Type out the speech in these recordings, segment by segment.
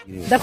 ده ب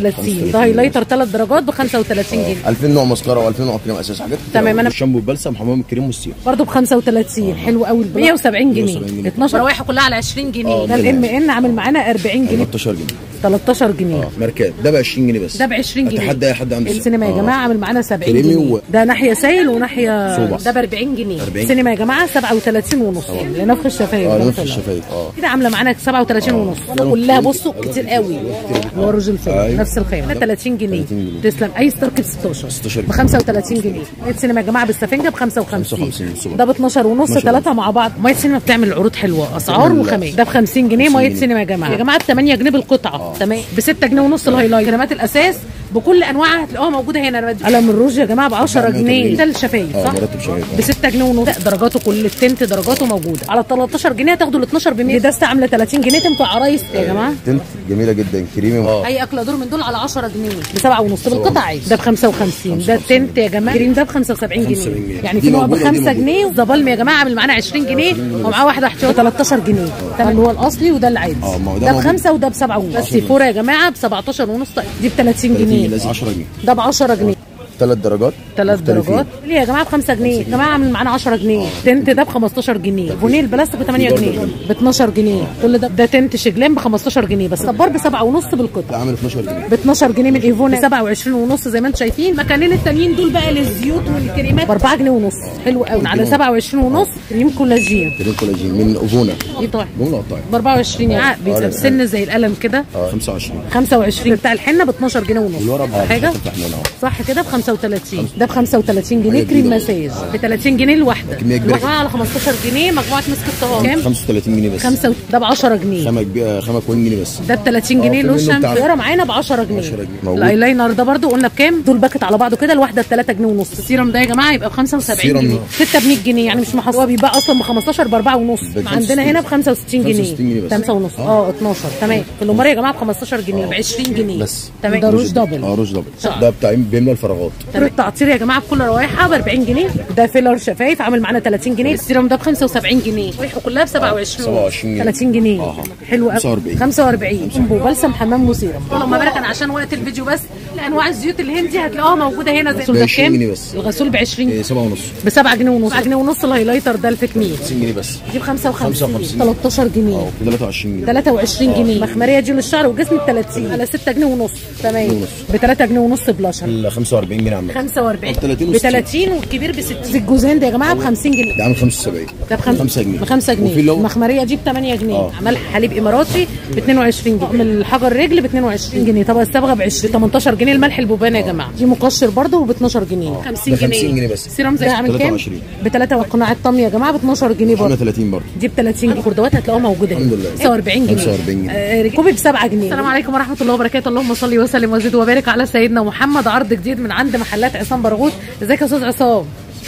35 ده هايلايتر ثلاث درجات ب 35 جنيه 2000 نوع مسكره و2000 نوع كريم اساس حاجات كتير تمام، أوي. أنا- الشامبو البلسم حمام الكريم والسيرم برضه ب 35 حلو قوي 170 جنيه 170 جنيه. 12 روايح كلها على 20 جنيه آه، ده الام ان عامل معانا 40 جنيه 13 جنيه 13 جنيه اه ماركات ده ب 20 جنيه بس ده ب 20 جنيه اتحدى اي حد عنده السينما يا آه. جماعه عامل معانا 70 كريمي جنيه و- ده ناحيه سايل وناحيه صوبة. ده ب 40 جنيه 40. السينما يا جماعه 37 ونص لنفخ الشفايف اه ده نفس طلع. الشفايف اه كده عامله معانا 37 ونص كلها بصوا كتير قوي اللي هو الرجل الفيلم أيوة. نفس الخيمه 30 جنيه 30 جنيه. تسلم اي ستارك ب 16 16 ب 35 جنيه ميه سينما يا جماعه بالسفنجه ب 55 55 سوبر. ده ب 12 ونص 12 ثلاثه مع بعض ميه سينما بتعمل عروض حلوه اسعار بتعمل- وخامات ده ب 50 جنيه 50 ميه جنيه. سينما يا جماعه يا جماعه ب 8 جنيه بالقطعه تمام ب 6 جنيه ونص الهايلايت كريمات الاساس بكل انواعها هتلاقوها موجوده هنا انا بدي قلم الروج يا جماعه ب 10 180 جنيه ده الشفايف اه صح مرتب شفايف ب 6 جنيه ونص لا، درجاته كل التنت درجاته موجوده على 13 جنيه هتاخدوا ال 12 ب 100 ده عامله 30 جنيه تنفع عرايس يا جماعه تنت جميله جدا كريمي اه اي اكله دور من دول على 10 جنيه ب 7 ونص بالقطع عادي ده ب 55 ده التنت يا جماعه كريم ده ب 75 75 جنيه جنيه. يعني دي في نوع ب موجودة ودي 5 موجودة. جنيه وزبالم يا جماعه عامل معانا 20 جنيه ومعاه واحده احتياطي 13 جنيه ده اللي هو الاصلي وده العادي اه، ما هو ده ده موجود. بخمسه وده ب 7 ونص بس فوره يا جماعه ب 17 ونص دي ب 30 جنيه لازم 10 جنيه ده ب 10 جنيه ثلاث درجات ثلاث مختلفين. درجات ليه يا جماعه ب 5 جنيه يا جماعه عامل معانا 10 جنيه تنت ده ب 15 جنيه فونيل البلاستيك ب 8 برضه جنيه جنيه. ب 12 جنيه كل ده ده تنت شجلان ب 15 جنيه بس صبار ب 7 ونص بالقطعه ده عامل 12 جنيه ب 12 جنيه من ايفون 27 ونص زي ما انتم شايفين المكانين التانيين دول بقى للزيوت والكريمات ب 4 جنيه ونص حلو قوي على 27 ونص كريم كولاجين كريم كولاجين من اوفونا دي طيب جمله قطعي ب 24 يعني بيبقى لا. بسن زي القلم كده اه 25 25 بتاع الحنه ب 12 جنيه ونص الورق ب حاجه صح كده ب 35 ده ب 35 جنيه حاجة كريم جديدة. مساج ب 30 جنيه الواحده كمية كبيرة مجموعه على 15 جنيه مجموعه مسك الطهار كام 35 جنيه بس خمسة و... ده ب 10 جنيه خامه كبيره خامه كوين جنيه بس ده ب 30 اه، جنيه في منه لوشن بتاع- صغيره معانا ب 10 جنيه 10 جنيه. موجود. الايلاينر ده برضو قلنا بكام دول باكت على بعضه كده الواحده ب 3 جنيه ونص السيرم ده يا جماعه يبقى ب 75 السيرم جنيه 6 ب 100 جنيه يعني مش محصل هو بيبقى اصلا ب 15 ب 4 ونص ب عندنا هنا ب 65 جنيه 65 جنيه بس. 5 ونص اه 12 تمام في الامار يا جماعه ب 15 جنيه ب 20 جنيه بس تمام ده روج دبل اه روج دبل صح. ده بتاع بيملى الفراغات طريقة التعطير يا جماعه بكل روايحها ب 40 جنيه ده فيلر شفايف عامل معانا 30 جنيه السيرم ده ب 75 جنيه ريحه كلها ب 27 27 جنيه. 30 جنيه اه. حلو قوي 45. 45 شامبو بلسم حمام وسيرم اللهم بارك انا عشان وقت الفيديو بس لانواع الزيوت الهندي هتلاقوها موجوده هنا زي ب 20 جنيه بس. الغسول ب 20 إيه، سبعة ونص ب 7 جنيه ونص 7 جنيه ونص الهايلايتر ده الفيكميل 50 جنيه بس دي ب 55 55. 13 جنيه اه 23 جنيه 23 جنيه المخمريه دي للشعر والجسم ب 30 على 6 جنيه ونص تمام ب 3 جنيه ونص بلاشر ال 45 جنيه عامه 45 ب 30 ب 30 والكبير ب 60 زيت جوزين ده يا جماعه ب 50 جنيه ده عامل 75 ده ب 5 جنيه ب 5 وفي جنيه لو المخمريه دي ب 8 جنيه اه. ملح حليب اماراتي ب 22 جنيه من الحجر رجل ب 22 جنيه طب الصبغه ب 20 18 جنيه الملح البوبان يا جماعه دي مقشر برده ب 12 جنيه 50 ب 50 جنيه جنيه بس. سيرم زي عامل كام 23. ب 3 قناع الطمي يا جماعه ب 12 جنيه عامله برده 30 برضه دي ب 30 جنيه خردوات هتلاقوها موجوده هنا. الحمد لله. 45 جنيه 45 جنيه. آه، ركوبي ب 7 جنيه السلام عليكم ورحمه الله وبركاته اللهم صل وسلم وزد وبارك على سيدنا محمد عرض جديد من عند محلات عصام برغوث ازيك يا استاذ عصام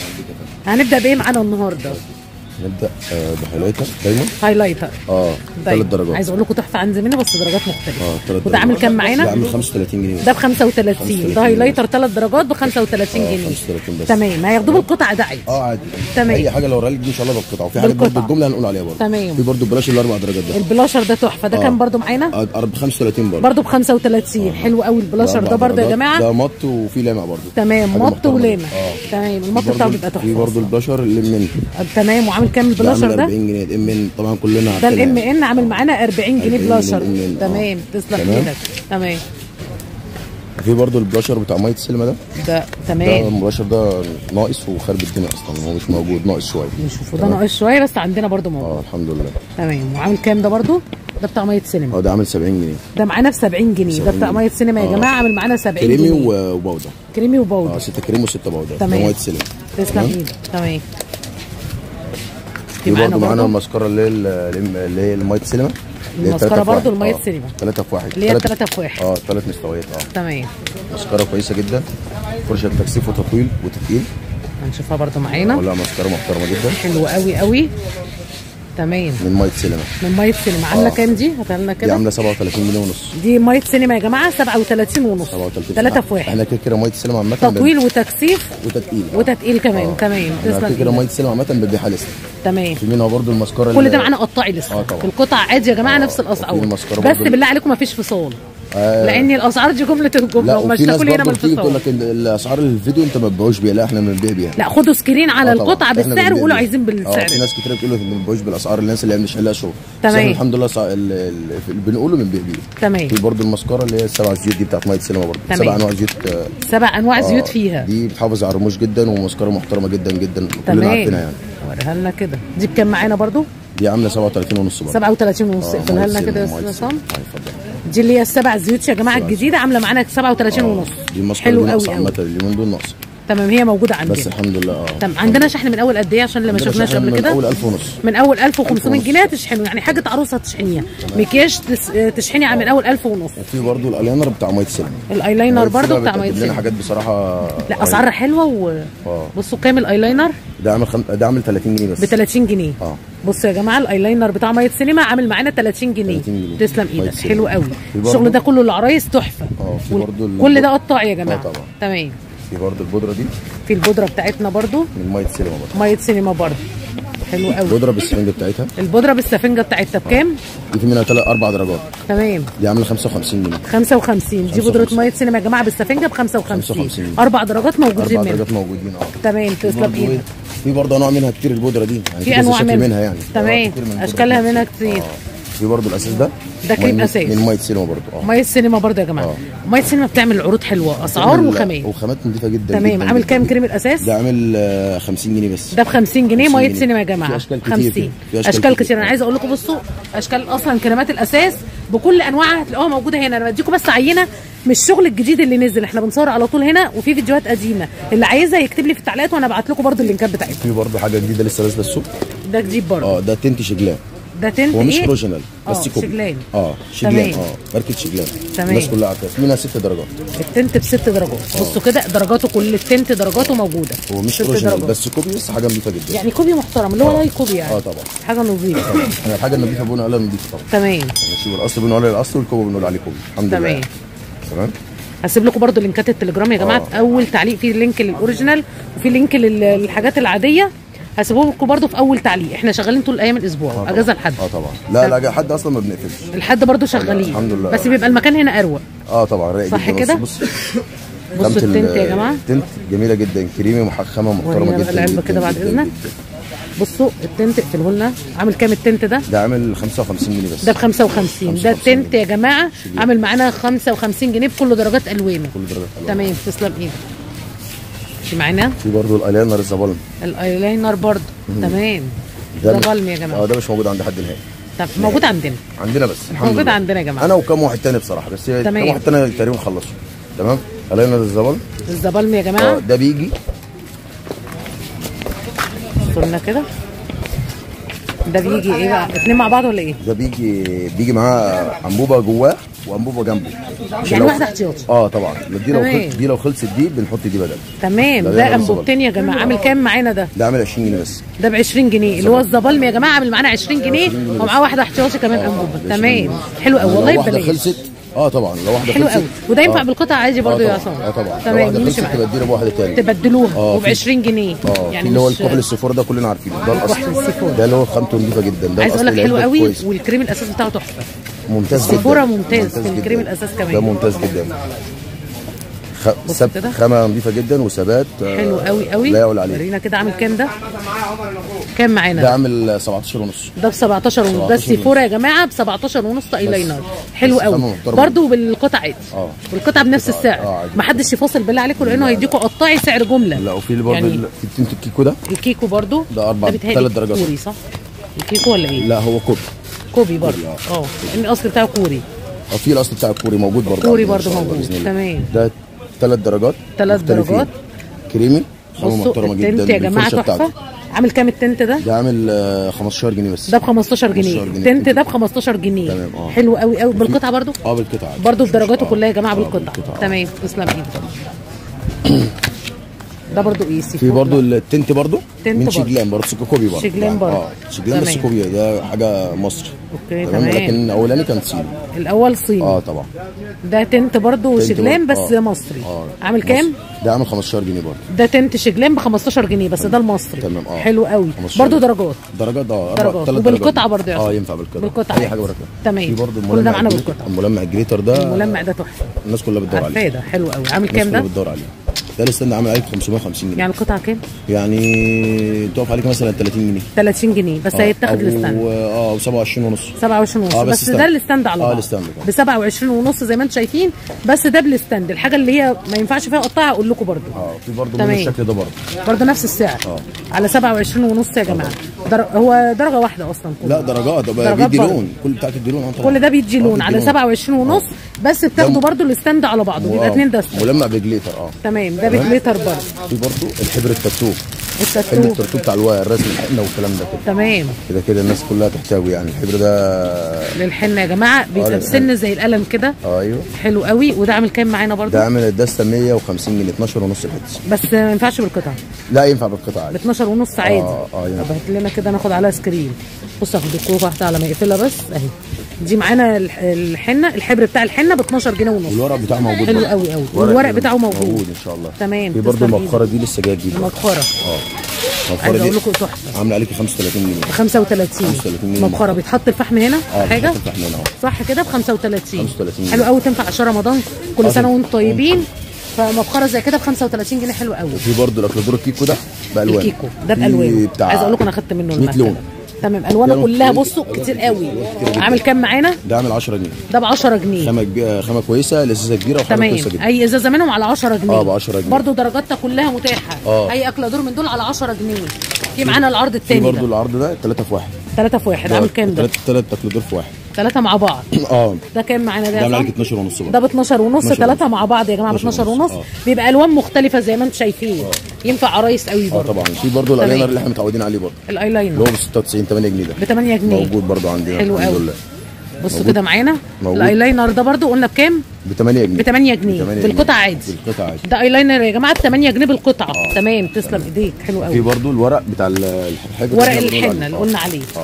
هنبدا بايه معانا النهارده نبدا آه، بهايلايتر دايما هايلايتر اه طيب. ثلاث درجات عايز اقول لكم تحفه عن زميلنا بس درجات مختلفه اه ثلاث وده عامل كام ده معانا عامل 35 جنيه ده ب 35 35 ده هايلايتر ثلاث درجات ب 35 آه، جنيه 35 بس. تمام هياخدوه بالقطعه ده عادي اه عادي تمام. اي حاجه لو وريها لك دي ان شاء الله بالقطعه وفي حاجات برضه بالقطعة. الجمله هنقول عليها برضه تمام. في برضه بلاش الاربع درجات ده البلاشر ده تحفه ده آه. كام برضو معانا اه ب 35 برضه برضو ب 35 حلو قوي البلاشر أربع ده برضو يا درجات. جماعه ده مط وفي لامع برضه تمام حاجة مط محترمة ولامع جدا. اه تمام المط في بتاعه برضه- بيبقى في تحفه برضه البلاشر اللي من تمام وعامل كام ده البلاشر عامل ده 40 جنيه الام ان طبعا كلنا ده عارفينها الام يعني. ان عامل معانا 40 جنيه 40 بلاشر جنيه ال M N. تمام آه. تسلم تمام. ايدك تمام في برضه البلاشر بتاع ميه السلمى ده ده ده تمام البلاشر ده ناقص وخرب الدنيا اصلا هو مش موجود ناقص شويه نشوفه ده ناقص شويه بس عندنا برضو موجود اه الحمد لله تمام وعامل كام ده برضو ده بتاع ميه سينما اه ده عامل 70 جنيه ده معانا ب 70 جنيه ده 70 بتاع ميه سينما يا آه. جماعه عامل معانا 70 كريمي جنيه و- وبودر كريمي اه وبودر 6 كريم و6 بودر تمام. ده ميه السلمى تسلم تمام. ايدك تمام في برضه معانا المسكره اللي هي ال- اللي هي الميه السلمى اللي هي المسكرة تلاتة في برضه واحد. المية آه، السلمى. تلاتة في واحد اللي هي تلاتة- التلاتة في واحد. اه ثلاث مستويات اه تمام مسكره كويسه جدا فرشه تكثيف وتطويل وتتقيل هنشوفها برضو معانا ولا مسكره محترمه جدا حلو قوي قوي تمام من ميه سلمى من ميه سينما عامله آه. كام دي هاتها لنا دي كده عامله 37 جنيه ونص دي ميه سينما يا جماعه 37 ونص 37 ثلاثة في واحد احنا كده كده ميه السلمى عامه تطويل وتكثيف وتتقيل وتتقيل كمان آه. تمام احنا كده تسلم كده ميه إيدك. السلمى عامه بتبيعها لسه تمام في منها برضه المسكره كل اللي- ده معانا قطاعي لسه آه طبعا. القطع عادي يا جماعه آه. نفس الاسعار وفي المسكرة بس برضو- بالله عليكم ما فيش فصال آه. لان الاسعار دي جمله الجمله لا ومش وفي ناس تاكل هنا من برضه بتيجي تقول الفطار لك إن الاسعار الفيديو انت ما بتبيعوش بيها لا احنا بنبيع بيها لا خدوا سكرين على آه طبعاً. القطعه إحنا بالسعر بنبيع وقولوا بيها. عايزين اه بالسعر في ناس كتير بتقول ما بنبيعوش بالاسعار الناس اللي هي مش لها شغل تمام. بس احنا الحمد لله صع... ال... ال... اللي بنقوله بنبيع بيه تمام في برضه المسكره اللي هي السبع زيوت دي بتاعت ميه سينما برضه تمام. سبع انواع زيوت آه، سبع انواع آه، زيوت فيها دي بتحافظ على الرموش جدا ومسكره محترمه جدا جدا كلنا تمام عارفينها يعني وريها لنا كده دي بكام معانا برضو دي عامله 37 ونص برضه 37 ونص آه، اقفلها لنا ميه كده يا سينما، استاذ ميه عصام سينما. آه، اتفضل. دي اللي هي السبع زيوت يا جماعه الجديده عامله معانا 37 ونص دي المسكره حلو دي قوي ناقصه قوي عامه اليومين دول ناقصه تمام هي موجوده بس عندنا الحمد لله اه تمام عندنا شحن من اول قد ايه عشان اللي ما عندنا شفناش شحن قبل من كده اول 1000 ونص من اول 1500 ونص. جنيه تشحنوا يعني حاجه عروسه تشحنيها مكياج تس- تشحني من اول 1000 ونص وفي برضه الايلاينر بتاع ميه سينما الايلاينر مية برضو سينما بتاع بتقدم ميه لنا سينما حاجات بصراحه لا اسعارها حلوه و اه بصوا كام الايلاينر ده عامل خم... ده عامل 30 جنيه بس ب 30 جنيه اه بصوا يا جماعه الايلاينر بتاع ميه سينما عامل معانا 30 جنيه 30 جنيه. تسلم مية ايدك سينما. حلو قوي في برضو- الشغل ده كله العرايس تحفه اه في وال- برضه ال- كل ده قطاع يا جماعه آه طبعا. تمام في برضه البودره دي في البودره بتاعتنا برضو من ميه سينما برضه ميه سينما برضو حلو قوي البودره بالسفنجه بتاعتها البودره بالسفنجه بتاعتها بكام دي في منها ثلاث اربع درجات تمام دي عامله 55 جنيه 55 دي بودره 55. ميه سينما يا جماعه بالسفنجه ب 55 55. اربع درجات موجودين اربع منها درجات موجودين اه تمام في تسلم برضه ايدك إيه؟ في برضه انواع منها كتير البودره دي يعني في كذا انواع شكل منها, منها يعني تمام آه، كتير من البودرة. اشكالها منها كتير اه في برضه الاساس ده ده كريم من- أساس. من ميه سينما برضه اه ميه السينما برضه يا جماعه آه. ميه السينما بتعمل عروض حلوه اسعار بتعمل- وخامات وخامات نظيفه جدا تمام جداً عامل جداً كام جداً. كريم الاساس ده عامل آه، 50 جنيه بس ده ب 50 جنيه 50 ميه جنيه. سينما يا جماعه في أشكال كتير 50 فيه. في اشكال, أشكال كتير كتير. انا عايزه اقول لكم بصوا اشكال اصلا كريمات الاساس بكل انواعها هتلاقوها موجوده هنا انا بديكم بس عينه من الشغل الجديد اللي نزل احنا بنصور على طول هنا وفي فيديوهات قديمه اللي عايزها يكتب لي في التعليقات وانا ابعت لكم برضو اللينكات بتاعتها في برضه حاجه جديده لسه نازله السوق ده جديد برضو اه ده تنت شجلان ده تنت هو مش ايه اوريجينال آه، بس كوبي شجلان. اه شجلان تمام. اه ماركه شجلان تمام. الناس كلها عارفاها في منها ست درجات التنت بست درجات بصوا كده درجاته كل التنت درجاته موجوده هو مش ست اوريجينال درجات. بس كوبي بس حاجه نظيفه جدا يعني كوبي محترم اللي هو لاي كوبي يعني اه طبعا حاجه نظيفه احنا الحاجه النظيفه بنقول عليها نظيفه طبعا تمام ماشي والاصل بنقول عليه الاصل والكوبي بنقول عليه كوبي الحمد تمام. لله تمام هسيب لكم برضو لينكات التليجرام يا جماعه آه. اول تعليق فيه لينك للاوريجينال وفي لينك لل- للحاجات العاديه هسيبهم لكم برضو في اول تعليق احنا شغالين طول ايام الاسبوع طبعاً. اجازه لحد اه طبعا لا لا حد اصلا ما بنقفلش الحد برضو شغالين الحمد لله. بس بيبقى المكان هنا اروق اه طبعا رايق صح جدا كده؟ بص بص بصوا خامة ال- التنت يا جماعه التنت جميله جدا كريمي محخمه محترمه ورينا بقى جدا العلبة جدا كده بعد جدا إذنك. جدا. بصوا التنت اقفله لنا عامل كام التنت ده ده عامل 55 جنيه بس ده ب 55 ده 55 التنت يا جماعه عامل معانا 55 جنيه بكل درجات الوانه كل درجه حلوه تمام تسلم ايدك في معانا في برضه الايلاينر الزبالم الايلاينر برضو تمام ده ده مش- بالم يا جماعه اه ده مش موجود عند حد نهائي طب موجود عندنا عندنا بس الحمد موجود لله. عندنا يا جماعه انا وكم واحد تاني بصراحه بس كم تمام. واحد تاني تقريبا خلصوا تمام الايلاينر الزبالم الزبالم يا اه جماعه ده بيجي بصوا لنا كده ده بيجي ايه بقى اتنين مع بعض ولا ايه ده بيجي بيجي معاه انبوبه جواه وانبوبه جنبه عشان يعني لو- واحده احتياطي اه طبعا دي لو تمام. خلص دي لو خلصت دي بنحط دي بدل تمام ده ده ده انبوبتين يا جماعه عامل كام معانا ده ده عامل 20 جنيه بس ده ب 20 جنيه اللي هو الزبالم يا جماعه عامل معانا 20 جنيه ومعاه واحده احتياطي كمان انبوبه تمام حلو قوي لو والله واحده ببلاش خلصت اه طبعا لو واحده حلو خلصت قوي وده ينفع آه. بالقطع عادي برضه اه يا طبعا عصام اه طبعا لو تمام واحده يمشي خلصت معاك تبدينا بواحده تاني تبدلوها آه، وب في- 20 جنيه اه يعني في اللي هو مش- الكحل الصفار ده كلنا عارفينه ده الاصل كحل الصفار. ده اللي هو خامته نظيفه جدا ده عايز اقول لك الأصل حلو العلبة قوي كويس. والكريم الاساس بتاعه تحفه ممتاز جدا الصفورة ممتاز في جداً. الكريم الأساس كمان. ده ممتاز جدا خ... بص سب... كده. خامه نظيفه جدا وثبات آه، حلو قوي قوي لا يعلى عليه ورينا كده عامل كام ده كام معانا ده ده عامل 17 ونص ده ب 17 ونص ده 17 السيفوره يا جماعه ب 17 ونص ايلاينر حلو بس قوي خامة محترمة. برضه بالقطع عادي اه. بالقطع بنفس آه، السعر عادي. محدش يفاصل بالله عليكم لانه هيديكوا قطاعي سعر جمله لا وفي اللي برضه يعني يعني... في التنت الكيكو ده الكيكو برضه ده أربع- بيتهيألي تلات درجات. كوري صح الكيكو ولا ايه لا هو كوب كوبي برضه كوري، اه لان الاصل بتاعه كوري اه في الاصل بتاع الكوري موجود برضه كوري عندنا إن برضه شاء الله موجود. بإذن الله. تمام. ده ثلاث درجات تلات مختلفين. درجات. كريمي خامه بصوا محترمه جدا التنت يا جماعه بالفرشة تحفه بتاعته. عامل كام التنت ده ده عامل آه، 15 جنيه بس ده ب 15 جنيه 15 جنيه. التنت ده ب 15 جنيه تمام، اه. حلو قوي قوي بالقطعه برضو اه بالقطعه برضو بدرجاته آه. كلها يا جماعه آه، بالقطعه بالقطعة. تمام تسلم ايدك ده برضو ايه سي في فود برضو التنت برضو تنت من برضو. شيجلان برضو سكوكوبي برضو شيجلان يعني برضو. اه شيجلان بس تمام. سكوكوبي ده حاجه مصري اوكي تمام تمام لكن الاولاني كان صيني الاول صيني اه طبعا ده تنت برضو تنت شجلان بس برضو. آه. مصري اه عامل كام مصري. ده عامل 15 جنيه برضو ده تنت شجلان ب 15 جنيه بس ده المصري تمام، اه. حلو قوي 15 برضو درجات درجات اه درجات. أربع- تلات وبالقطعة درجات. برضو يا اه أستاذ. ينفع بالقطعه بالقطعة اي عادي. حاجه بركه تمام. في برضو كل ده الملمع معانا الجليتر- بالقطعة. الملمع الجليتر ده الملمع ده تحفه الناس كلها بتدور عارفاه عليه ده حلو قوي عامل الناس كام كلها ده بتدور عليه ده الستاند عامل عليك 550 جنيه يعني القطعه كام يعني تقف عليك مثلا 30 جنيه 30 جنيه بس هيتاخد الستاند او اه 27 ونص 27 ونص آه، بس, بس ده ستاند. الستاند على آه، بعض الستاند طبعا. ب 27 ونص زي ما انتم شايفين بس ده بالستاند الحاجه اللي هي ما ينفعش فيها قطعه اقول لكم برضو اه في برضه تمام. من الشكل ده برضه برضه نفس السعر اه. على 27 ونص يا جماعه در... هو درجه واحده اصلا كله لا درجات ده درجات بيدي برضه. لون كل بتاعت الدي لون آه طبعا. كل ده بيدي آه، لون بيدي على 27 ونص بس بتاخدوا برضه الستاند على بعضه بيبقى آه، اتنين دستة ملمع بجليتر اه تمام ده بجليتر برضه في برضه الحبر التاتو حبر التاتو التاتو بتاع الواير رسم الحنه والكلام ده كده تمام كده كده الناس كلها تحتوي يعني الحبر ده للحنه يا جماعه بيبقى للحنة. بسن زي القلم كده آه، ايوه حلو قوي وده عامل كام معانا برضه ده عامل الدسته 150 جنيه 12 ونص الحته بس ما ينفعش بالقطعه لا ينفع بالقطع ب عادي 12 ونص عادي اه اه طب ينفع هات لنا كده ناخد عليها سكرين بص اخد الكوره واحده على ما يقفلها بس اهي دي معانا الح- الحنه الحبر بتاع الحنه ب 12 جنيه ونص والورق بتاعه موجود حلو برضه. قوي قوي ورق والورق جديد. بتاعه موجود. موجود ان شاء الله تمام، في برضه تسلم المبخره دي لسه جايه جديد برضه. المبخره اه عايزه المبخره اقول دي لكم تحفه عامله عليكي 35 جنيه ب 35 35 جنيه مبخره بيتحط الفحم هنا اه حاجه بتحط الفحم هنا اهو صح كده ب 35 35 حلو قوي تنفع عشان رمضان كل آه، سنه طبعا. وانتم طيبين فمبخره زي كده ب 35 جنيه حلو قوي وفي برضه الاكلادور الكيكو ده بالوان الكيكو ده في بالوان بتاع عايزه اقول لكم انا اخدت منه 100 المكنه لون تمام الوانه لون كلها كتير. بصوا كتير قوي كتير جدا. عامل كام معانا ده عامل 10 جنيه ده ب 10 جنيه خامه كبي- خامه كويسه لذيذه كبيره وحاجه تمام كويسه جدا اي ازازه منهم على 10 جنيه اه، ب 10 جنيه. برضه درجاتها كلها متاحه اه. اي اكله دور من دول على 10 جنيه في معانا العرض في التاني برضه ده العرض ده 3 في 1 ثلاثة في واحد عامل كام ده؟ ثلاث ثلاث اكلادور في واحد ثلاثة مع بعض اه ده كام معانا ده ده يا عامل عليك فندم؟ 12 ونص برضه ده ب 12 ونص 12 ثلاثة ونص. مع بعض يا جماعة ب 12 12 ونص ونص. بيبقى الوان مختلفة زي ما انتم شايفين ينفع عرايس قوي اه برضه طبعا في برضه تمام. الايلاينر اللي احنا متعودين عليه برضه اللي الايلاينر هو ب 96 8 جنيه ده ب 8 جنيه موجود برضه عندنا حلو الحمد قوي. لله بصوا موجود. كده معانا موجود. الايلاينر ده برضه قلنا بكام؟ ب 8 جنيه ب 8 جنيه 8 بالقطعة عادي بالقطعه عادي ده ايلاينر يا جماعة ب 8 جنيه بالقطعة تمام تسلم ايديك حلو في قوي برضه الورق بتاع ال- الحبر ورق اللي احنا بنقول الحنة عليه. اللي اه. قلنا عليه اه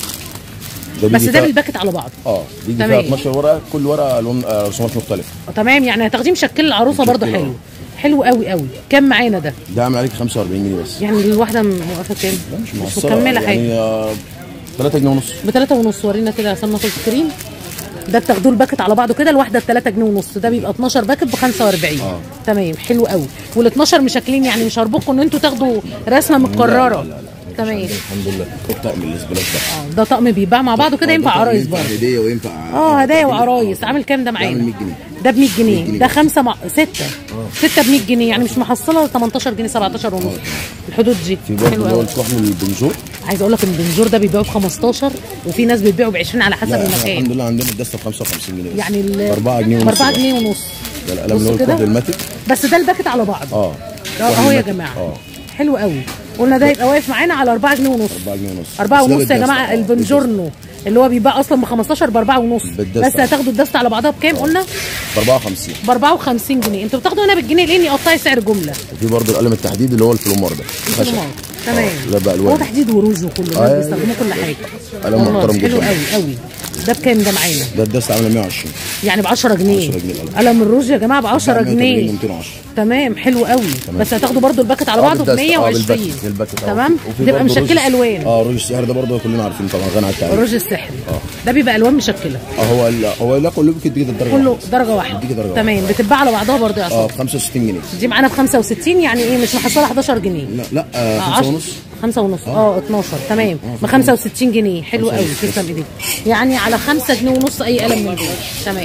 ده بس بيجي ده فيها- بالباكت على بعض اه بيجي تمام. فيها 12 ورقه كل ورقه لون آه، رسومات مختلفه تمام يعني هتاخديه مشكل العروسة برضه مشكل، حلو اه. حلو قوي قوي كام معانا ده؟ ده عامل عليك 45 جنيه بس يعني الواحدة موقفة كام؟ مش مش مقصره مكملة حاجة يعني آه، 3 جنيه ونص بتلاتة ونص ورينا كده عشان ناخد سكرين ده بتاخدوه الباكت على بعضه كده الواحده ب 3 جنيه ونص ده بيبقى 12 باكت ب 45 اه. تمام حلو قوي وال 12 مشكلين يعني مش هربكم ان انتوا تاخدوا رسمه متكرره لا لا لا تمام الحمد لله خد طقم الاسبلاش ده اه ده طقم بيتباع مع بعضه كده ينفع عرايس ينفع برضه هديه وينفع اه هدايا تقديم. وعرايس آه. عامل كام ده ده عامل معانا 100 جنيه ده ب 100 جنيه جنيه ده بس. خمسه مع سته سته ب 100 جنيه يعني مش محصله 18 جنيه 17 ونص الحدود دي في برضه حلو اللي هو قوي الكحل البنجور عايز اقول لك ان البنجور ده بيبيعوا ب 15 وفي ناس بتبيعه ب 20 على حسب لا احنا المكان الحمد لله عندنا الدسته ب 55 جنيه بس. يعني ال ب 4 جنيه ونص ب 4 بقى. جنيه ونص ده القلم اللي هو بصوا كده. الكحل الماتيك بس ده الباكت على بعض اه ده اهو يا جماعه اه حلو قوي قلنا ده يبقى واقف معانا على 4 جنيه ونص 4 جنيه ونص 4 بس ده ونص يا بالدستة. جماعه آه، البنجورنو اللي هو بيباع اصلا ب 15 ب 4 ونص بالدستة. بس هتاخدوا الدستة على بعضها بكام قلنا ب 54 ب 54 جنيه انتوا بتاخدوا هنا بالجنيه ليه يقطعي سعر جمله وفي برضه القلم التحديد اللي هو الفلومار ده خشب. الفلومار. تمام آه، ده بقى هو الوان تحديد وروج وكله الناس أيوة. بيستخدموه كل حاجه قلم والله محترم حلو جدا. قوي قوي ده بكام ده معانا ده الدسته عامله 120 يعني ب 10 جنيه 10 جنيه القلم. قلم الروج يا جماعه ب 10 180 جنيه 210 تمام حلو قوي بس هتاخدوا برضو الباكت على آه، بعضه ب بالدستة. آه، 120 بالباكت- بالباكت، آه. تمام وفي بتبقى برضه مشكله روج- الوان اه روج السحر ده برضه كلنا عارفين طبعا غنى عن التعريف الروج السحري ده بيبقى الوان مشكله اه هو ال- هو لا كله بيجي كده الدرجه كله واحدة. درجه واحده بيديكي درجة تمام بتتباع على بعضها برضو يا اه عصام ب 65 جنيه دي معانا ب 65 يعني ايه مش محصله 11 جنيه لا لا آه آه، 5 عشر- ونص خمسة ونص اه 12 تمام ب 65 جنيه حلو خمسة قوي ونص. تسلم ايديك يعني على 5 جنيه ونص اي قلم من دول تمام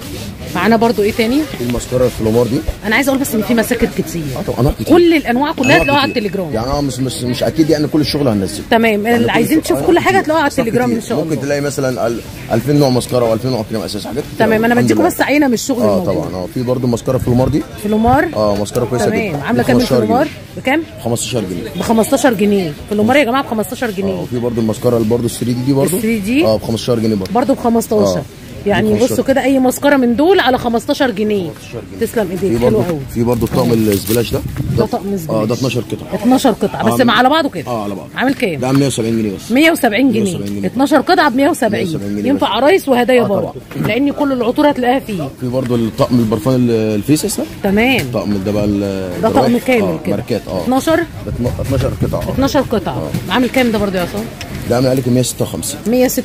معانا برضو ايه تاني في المسكره الفلومار دي انا عايزه اقول بس ان في مساكت كتير اه طبعا انواع كتير كل الانواع كلها أنواع هتلاقوها على كتير. التليجرام يعني اه مش مش مش اكيد يعني كل الشغل هننزل تمام اللي كل عايزين شغل- تشوفوا آه، كل حاجه كتير. هتلاقوها على أصناف التليجرام ان كتير. شاء الله ممكن تلاقي مثلا ال- 2000 نوع مسكره و2000 نوع كريم اساس حاجات كتير تمام انا الحمد بديكم لله. بس عينه من الشغل اه الموجود طبعا اه في برضه مسكره فلومار دي فلومار اه مسكره كويسه تمام جدا عامله دي كام 15 الفلومار جنيه. بكام 15 جنيه ب 15 جنيه فلومار يا جماعه ب 15 اه جنيه وفي برضه المسكره اللي برضه 3 دي دي برضه ال 3D اه ب 15 جنيه برضه برضه ب 15 اه. يعني 15. بصوا كده اي مسكره من دول على 15 جنيه 15 جنيه. تسلم في ايديك حلو برضه قوي في برضه الطقم السبلاش ده ده طقم اه سبلاش ده 12 قطعه 12 قطعه بس آه، مع على بعضه كده اه على بعض عامل كام ده عامل 170 جنيه بس 170 جنيه 170 جنيه. 12 قطعه ب 170 170 جنيه ينفع بس. عرايس وهدايا آه، برضه لان كل العطور هتلاقيها فيه في برضه الطقم البرفان ال- الفيسس ده تمام الطقم ده بقى ال- ده طقم الرايح. كامل آه، كده ماركات اه 12 ده اتنا- 12 قطعه اه 12 قطعه عامل كام ده برضه يا عصام ده عامل عليك 156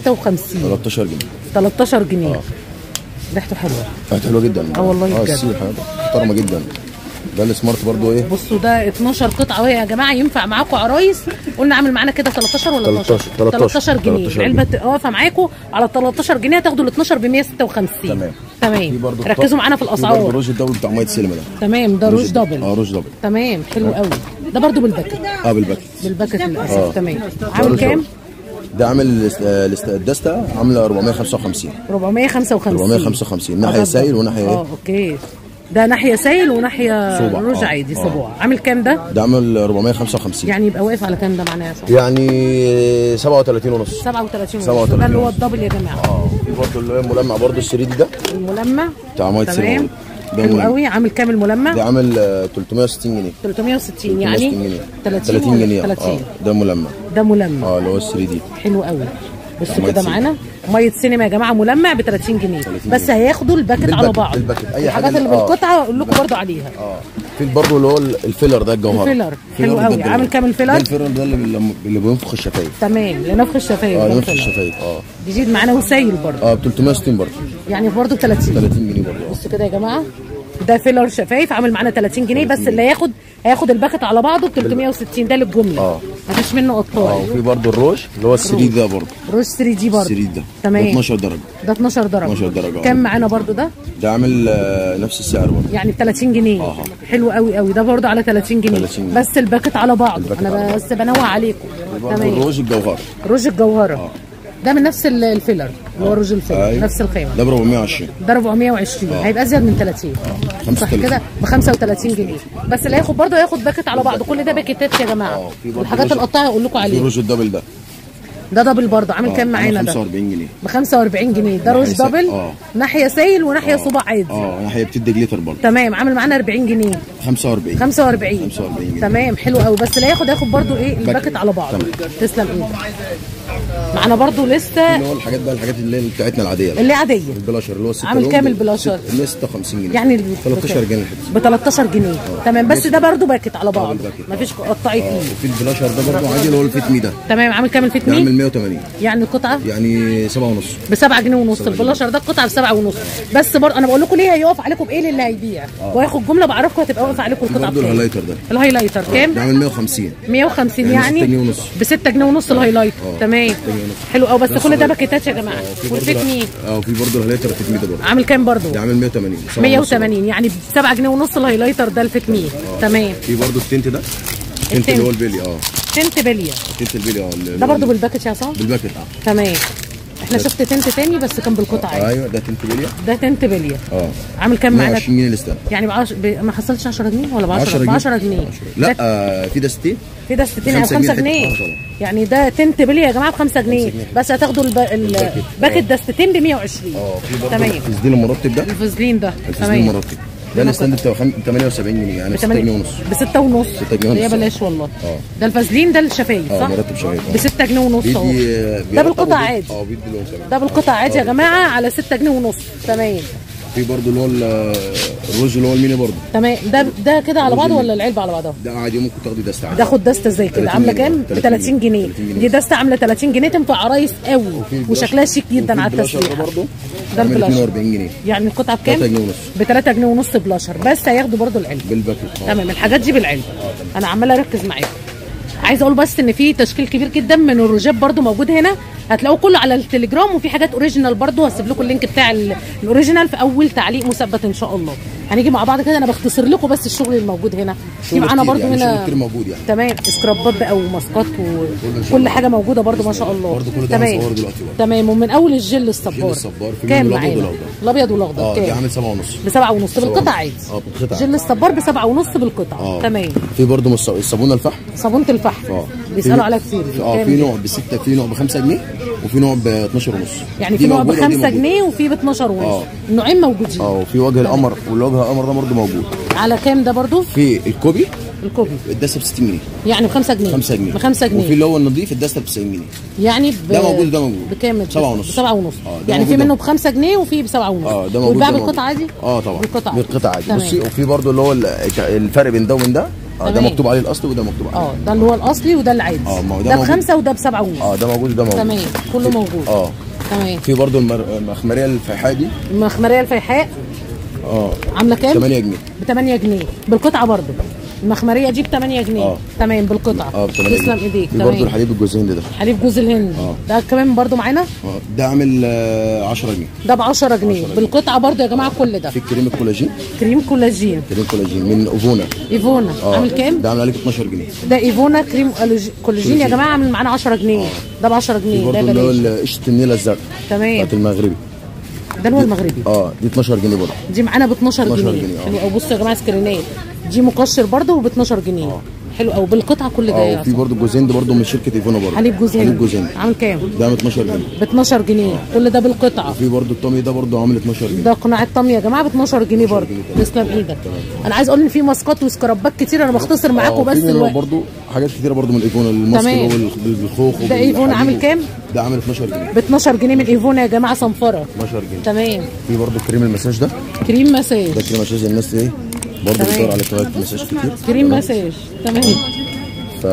156 13 جنيه 13 جنيه آه. ريحته حلوه كانت حلوه جدا آه والله اه بجد. السيل حلوة، محترمه جدا ده السمارت برضه ايه بصوا ده 12 قطعه وهي يا جماعه ينفع معاكم عرايس قلنا عامل معانا كده 13 ولا 12 13 13 جنيه 13 العلبه ت- واقفه معاكم على 13 جنيه هتاخدوا ال 12 ب 156 تمام. في تمام برضه ركزوا معانا في في برضه الاسعار الروج الدبل بتاع ميه سينما ده تمام ده روج دبل اه روج دبل تمام حلو قوي ده برضو بالباكت اه بالباكت بالباكت للاسف آه. تمام ده عامل روج كام دبل. ده عامل الاست- آه، الاست- الدستة عامله 455 455 455 ناحيه آه، سايل وناحيه اه ايه اوكي ده ناحيه سايل وناحيه صبع. روج آه. عادي آه. صبوع عامل كام ده ده عامل 455 يعني يبقى واقف على كام ده معناه يا صاحبي يعني 37 ونص 37 ونص. 37 ده اللي هو ونص. الدبل يا جماعه اه في برضه اللي هو الملمع برضه السريدي ده الملمع بتاع ميه سينما تمام برضه. ده حلو ملمع. قوي عامل كام الملمع ده عامل آه، 360 جنيه 360 يعني 360 جنيه 30 30 جنيه 30 اه ده ملمع ده ملمع اه اللي هو السري دي حلو قوي بصوا مية كده سينما. معانا ميه سينما يا جماعه ملمع ب 30 جنيه 30 بس جنيه. هياخدوا الباكت على بالباكت- بعض بالباكت. أي الحاجات حاجة اللي اللي- آه. بالقطعه اقول لكم برضو عليها اه في برضه اللي هو الفيلر ده الجوهر الفيلر. حلو قوي. عامل كام الفيلر؟ ده الفيلر ده اللي, اللي- اللي بينفخ الشفايف تمام لنفخ الشفايف اه ده بينفخ الفيلر. الشفايف اه بيزيد معانا وسايل برضو اه ب 360 برضه يعني برضو 30 30 جنيه برضه آه. بصوا كده يا جماعه ده فيلر شفايف عامل معانا 30 جنيه بس اللي هياخد هياخد الباكت على بعضه ب 360 ده للجمله اه. مفيش منه اه قطاع وفي برضه الروج اللي هو السري ده برضه روج 3 دي برضه السري ده تمام. ده 12 درجه ده 12 درجه 12 درجة، اه. كام معانا برضو ده ده عامل آه، نفس السعر برضه يعني ب 30 جنيه اه. حلو قوي قوي ده برضو على 30 جنيه 30 جنيه. بس الباكت على بعضه الباكت على انا بعض. بس بنوع عليكم برضه تمام الروج الجوهر روج الجوهره ده من نفس ال- الفيلر اللي هو روج الفيلر ايوه نفس الخامه ده ب 420 ده 420 هيبقى ازيد من 30 صح 35. كده ب 35 جنيه بس اللي هياخد برضه هياخد باكت على بعض كل ده باكيتات يا جماعه اه، في برضه الحاجات روج- القطاعيه هقول لكم في عليها روج الدبل ده ده دبل برضه عامل كام اه، معانا عامل ده 45 جنيه ب 45 جنيه ده روج ناحية سا- دبل اه. ناحيه سايل وناحيه صباع عادي اه ناحيه بتدي جليتر برضه تمام عامل معانا 40 جنيه 45 45 45 جنيه. تمام حلو قوي بس اللي هياخد هياخد برضو ايه الباكت على بعض تمام. تسلم ايدك معانا برضو لسه اللي هو الحاجات بقى الحاجات اللي هي بتاعتنا العاديه اللي عاديه البلاشر اللي هو 6 عامل كام البلاشر؟ 156 جنيه يعني ال- 13 جنيه الحته ب 13 جنيه تمام بس ده برضو باكت على بعض بالباكت. مفيش قطعي اه فيه وفي البلاشر ده برضه عادي اللي هو الفيت مي ده تمام عامل كام الفيت ده عامل مي 180 يعني القطعه يعني 7 ونص ب 7 جنيه ونص البلاشر ده القطعه ب 7 ونص بس برضه انا بقول لكم ليه هيقف عليكم بايه اللي هيبيع وهياخد جمله بعرفكم هتبقى واقفه عليكم القطعه برضه بكام الهايلايتر ده الهايلايتر كام ده عامل 150 150 يعني يعني ستة جنيه ونص. ب 6 جنيه ونص الهايلايت اه، تمام ستة جنيه ونص. حلو قوي بس ده كل ده صغير. باكيتات يا جماعه اه في والفيت برضه مي اه وفي برضه الهايلايتر الفيت مي ده برضه عامل كام برضو ده عامل 180 سبعة ونص 180 يعني ب 7 جنيه ونص الهايلايتر ده الفيت مي تمام في برضه التنت ده التنت التنت. اللي هو البيلي اه تنت بليه التنت البيلي اه اللي ده هو برضو بالباكت يا عصام بالباكت اه تمام احنا شفت تنت تاني بس كان بالقطعه عادي. ايوه ده تنت بيلي ده تنت بليه اه عامل كام معانا 120 جنيه الاستاند يعني بعش... ب... ما حصلش 10 جنيه ولا ب 10 10 ب جنيه 10 جنيه لا ده آه في ده 60 في ده 60 او خمسة 5 جنيه جنيه الحتة. آه طبعا. يعني ده تنت بليه يا جماعه ب 5 جنيه جنيه. بس هتاخدوا الب... الباكت دستتين ب 120 اه في برضه تمام الفسدين المرطب ده الفازلين ده الفسدين تمام المرطب ده الاستاند بتاعه خم- 78 جنيه يعني 6 جنيه ونص ب 6 ونص 6 جنيه يا ونص. بلاش والله اه. ده الفازلين ده الشفايف اه صح؟ مرطب شويه ب 6 جنيه ونص اهو بيدي ده بيرطب بالقطع وبيدي- عادي اه بيدي لون كمان ده بالقطع عادي يا جماعه على 6 جنيه ونص تمام في برضه اللي هو ال- الروج اللي هو الميني برضه تمام ده ده كده على بعضه روزي. ولا العلبه على بعضها؟ ده عادي ممكن تاخدي دستة عادي تاخد دسته زي كده 30 عامله جنيه. كام؟ ب 30 30 جنيه 30 جنيه. دي دسته عامله 30 جنيه تنفع عرايس قوي وفي البلاش- وشكلها شيك جدا وفي على البلاشر التسريح ده برضه ده عامل البلاشر 42 جنيه يعني القطعه بكام؟ 3 جنيه ونص ب 3 جنيه ونص بلاشر بس هياخدوا برضو العلبه بالباكت اه تمام الحاجات دي بالعلبه انا عماله اركز معاكم عايزه اقول بس ان في تشكيل كبير جدا من الروجات برضو موجود هنا هتلاقوه كله على التليجرام وفي حاجات اوريجينال برضو هسيب لكم اللينك بتاع ال- الاوريجينال في اول تعليق مثبت ان شاء الله هنيجي مع بعض كده انا بختصر لكم بس الشغل الموجود هنا في شغل معانا كتير برضو يعني، هنا شغل كتير موجود يعني. تمام سكرابات بقى وماسكات وكل حاجه موجوده برضو ما شاء الله برضو كل ده تمام هنصوره دلوقتي برضو. تمام ومن اول الجل الصبار الجل الصبار، في كام منه الأبيض معانا والأخضر. الابيض والاخضر اه دي كام عامل 7 ونص بسبعة ونص سبعة بالقطع ونص. عادي اه بالقطع جل الصبار بسبعة ونص بالقطع اه تمام في برضه مص- الصابونه الفحم صابونه الفحم اه بيسالوا في- عليها كتير اه كام في دي؟ نوع بستة في نوع ب 5 جنيه وفي نوع ب 12 ونص يعني دي في نوع ب موجودة ودي 5 موجودة. جنيه وفي ب 12 ونص آه. النوعين موجودين اه وفي وجه القمر والوجه القمر ده برضه موجود على كام ده برضو في الكوبي الكوبي الدسه ب 60 جنيه يعني ب 5 جنيه 5 جنيه ب 5 وفي جنيه اللي هو النظيف الدسه ب 90 جنيه يعني ب... ده موجود وده موجود. بكام سبعة ونص. ب 7 ونص آه، ده يعني في موجود منه ده. ب 5 جنيه وفي ب 7 ونص اه ده موجود ويتباع ده موجود. بالقطعه عادي اه طبعا بالقطعه بالقطعه عادي تمام. بصي وفي برضه اللي هو ال- الفرق بين ده وبين ده آه ده تمام. مكتوب عليه الاصل وده مكتوب عليه اه ده اللي هو الاصلي وده العادي آه، ما هو ده ده موجود. بخمسه وده بسبعه ونص اه ده موجود وده موجود تمام كله موجود اه تمام في برضه المر- المخمريه الفيحاء دي المخمريه الفيحاء اه عامله كام 8 جنيه ب 8 جنيه بالقطعه برضو المخمريه دي ب 8 جنيه آه. تمام بالقطعه اه ب 8 تسلم ايديك في برضه تمام الحليب الجوز هند ده حليب جوز الهند آه. ده كمان برضو معانا اه ده عامل آه 10 جنيه ده ب 10 جنيه جنيه. بالقطعه برضو يا جماعه كل ده في الكريم الكولاجين كريم كولاجين كريم كولاجين من اوفونا ايفونا اه عامل كام ده عامل عليك 12 جنيه ده ايفونا كريم كولاج- كولاجين يا جماعه عامل معانا 10 جنيه ده ب 10 في جنيه برضه ده اللي هو بلاش ال- قشطه النيله الزرقاء تمام بتاعت المغربي ده اللي هو المغربي اه دي 12 جنيه برضه دي معانا ب 12 12 جنيه جنيه، اه. حلو قوي بصوا يا جماعه سكرينات دي مقشر برضه وب 12 جنيه حلو قوي بالقطعه كل ده اه يا وفي عصام. برضه جوز هند برضه من شركه ايفونا برضه حليب جوز هند حليب جوز هند عامل كام؟ ده عامل 12 جنيه ب 12 جنيه كل ده بالقطعه في برضه الطمي ده برضه عامل 12 جنيه ده قناع الطمي يا جماعه ب 12 جنيه برضه جنيه تسلم ايدك انا عايز اقول ان في ماسكات وسكرابات كتير انا بختصر معاكم اه، بس في منه الوقت برضه حاجات كتيره برضه من ايفونا الماسك تمام. اللي هو بال- بالخوخ ده ايفونا عامل كام؟ ده عامل 12 جنيه ب 12 جنيه من ايفونا يا جماعه صنفره 12 جنيه تمام في برضه كريم المساج ده كريم مساج ده كريم مساج الناس ايه برضه تمام. بتدور على كواليتي مساج كتير كريم مساج تمام ف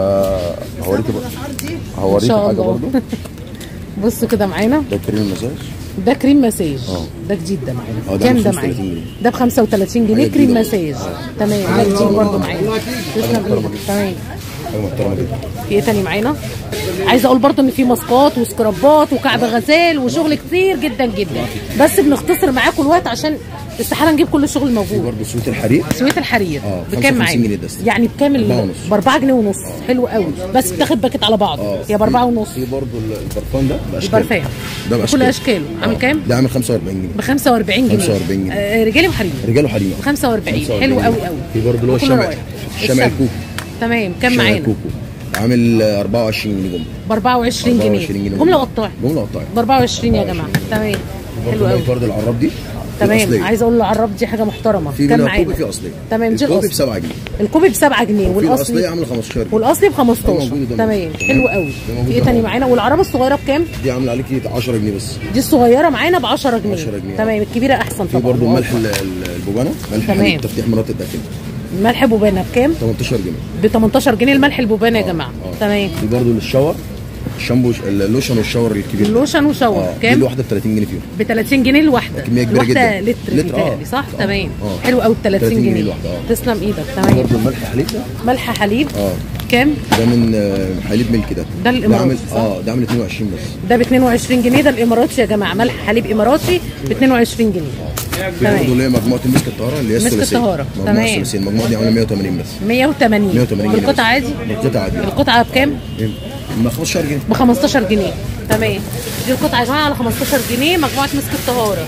هوريكي بقى ان هوريكي شاء حاجه الله برضه بصوا كده معانا ده كريم المساج ده كريم مساج اه. ده جديد ده اه، معانا ده كام ب ده 35 معانا جنيه. ده ب 35 جنيه حاجة كريم جديدة مساج تمام ده جديد برضه معانا تسلم ايدك تمام حاجه محترمه جدا في ايه تاني معانا عايزه اقول برضه ان في ماسكات وسكرابات وكعب غزال وشغل كتير جدا جدا بس بنختصر معاكم الوقت عشان استحاله نجيب كل الشغل في الموجود برضه سويت الحرير سويت الحرير اه، بكام 55 معانا جنيه دست. يعني بكام أربعة ال- ونص. ب 4 جنيه ونص حلو قوي بس بتاخد باكت على بعض هي ب 4 ونص في برضه البرفان ده باشكال البرفان ده بكل باشكال اشكاله عامل اه. كام ده عامل 45 جنيه ب 45 جنيه 45 جنيه. آه، رجالي وحريمي رجال وحريم ب 45 حلو قوي قوي في برضه اللي هو كل الشمع روايح. الشمع الشمع. الكوكو تمام كام الشمع معانا الكوكو عامل 24 جنيه جمله ب 24 جنيه 24 جنيه جمله وقطاعي جمله قطاعي ب 24 يا جماعه تمام حلو برضه قوي برضه العراب دي تمام الأصلية. عايزه اقول له عرب دي حاجه محترمه في كام منها معانا كوبي في اصليه تمام دي الكوبي ب الاصلي 7 جنيه الكوبي ب 7 جنيه وفي الاصليه والاصلي عامله 15 جنيه والاصلي ب ده 15 موجود وده تمام موجود. حلو قوي ده موجود في ايه ده تاني موجود. معانا والعربه الصغيره بكام دي عامله عليكي 10 جنيه بس دي الصغيره معانا ب 10 جنيه 10 جنيه. تمام الكبيره احسن في طبعا برضه الملح ال- ال- البوبانه ملح تمام. حليب تفتيح مرات الداخلي الملح بوبانه بكام 18 جنيه ب 18 جنيه الملح البوبانه يا جماعه اه. تمام في برضه الشاور الشامبو اللوشن والشاور الكبير ده. اللوشن وشاور اه دي كام الواحده ب 30 جنيه فيهم ب 30 جنيه الواحده كمية كبيرة الواحده جدا. لتر لتر، اه. متهيألي صح اه. تمام اه. حلو قوي ب 30 30 جنيه جنيه الواحدة، اه. تسلم ايدك في تمام برضه الملح حليب ده ملح حليب اه كام ده من آه، حليب ملك ده ده الإماراتي، عامل صح؟ اه ده عامل 22 بس ده ب 22 جنيه ده الاماراتي يا جماعه ملح حليب اماراتي ب 22 جنيه في برضه تمام اللي هي مجموعه المسك الطهاره اللي هي مسك الثلاثيه الطهارة، مجموعه تمام. الثلاثيه المجموعه دي عامله 180 بس 180 180 جنيه القطعه بس. عادي القطعه عادي القطعه بكام ما 15 جنيه ب 15 جنيه تمام دي القطعه يا جماعه على 15 جنيه مجموعه مسك الطهاره